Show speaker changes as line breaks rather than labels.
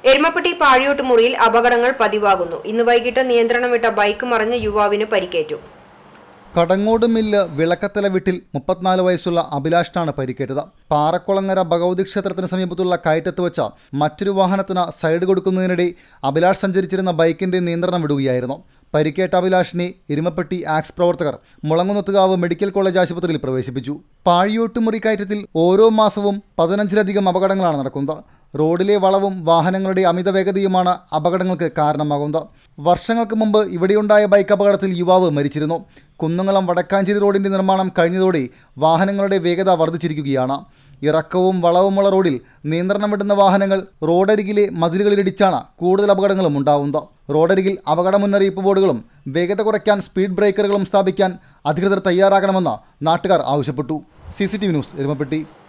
എരുമപ്പെട്ടി പാഴിയോട്ടുമുറിയിൽ അപകടങ്ങൾ പതിവാകുന്നു ഇന്ന് വൈകിട്ട് നിയന്ത്രണം വിട്ട ബൈക്ക് മറിഞ്ഞ് യുവാവിന് പരിക്കേറ്റു
കടങ്ങോട് മില്ല് വിളക്കത്തല വീട്ടിൽ മുപ്പത്തിനാല് വയസ്സുള്ള അഭിലാഷിനാണ് പരിക്കേറ്റത് പാറക്കുളങ്ങര ഭഗവതി ക്ഷേത്രത്തിന് സമീപത്തുള്ള കയറ്റത്ത് വെച്ച മറ്റൊരു വാഹനത്തിന് സൈഡ് കൊടുക്കുന്നതിനിടെ അഭിലാഷ് സഞ്ചരിച്ചിരുന്ന ബൈക്കിന്റെ നിയന്ത്രണം വിടുകയായിരുന്നു പരിക്കേറ്റ അഭിലാഷിനെ എരുമപ്പെട്ടി ആക്സ് പ്രവർത്തകർ മുളങ്ങുന്നത്തുകാവ് മെഡിക്കൽ കോളേജ് ആശുപത്രിയിൽ പ്രവേശിപ്പിച്ചു പാഴിയോട്ടുമുറി കയറ്റത്തിൽ ഓരോ മാസവും പതിനഞ്ചിലധികം അപകടങ്ങളാണ് നടക്കുന്നത് റോഡിലെ വളവും വാഹനങ്ങളുടെ അമിത വേഗതയുമാണ് അപകടങ്ങൾക്ക് കാരണമാകുന്നത് വർഷങ്ങൾക്ക് മുമ്പ് ഇവിടെയുണ്ടായ ബൈക്ക് അപകടത്തിൽ യുവാവ് മരിച്ചിരുന്നു കുന്നംകുളം വടക്കാഞ്ചേരി റോഡിന്റെ നിർമ്മാണം കഴിഞ്ഞതോടെ വാഹനങ്ങളുടെ വേഗത വർദ്ധിച്ചിരിക്കുകയാണ് ഇറക്കവും വളവുമുള്ള റോഡിൽ നിയന്ത്രണം വിടുന്ന വാഹനങ്ങൾ റോഡരികിലെ മതിലുകളിലിടിച്ചാണ് കൂടുതൽ അപകടങ്ങളും ഉണ്ടാവുന്നത് റോഡരികിൽ അപകട മുന്നറിയിപ്പ് ബോർഡുകളും വേഗത കുറയ്ക്കാൻ സ്പീഡ് ബ്രേക്കറുകളും സ്ഥാപിക്കാൻ അധികൃതർ തയ്യാറാകണമെന്ന് നാട്ടുകാർ ആവശ്യപ്പെട്ടു സി ന്യൂസ് എരുമപ്പെട്ടി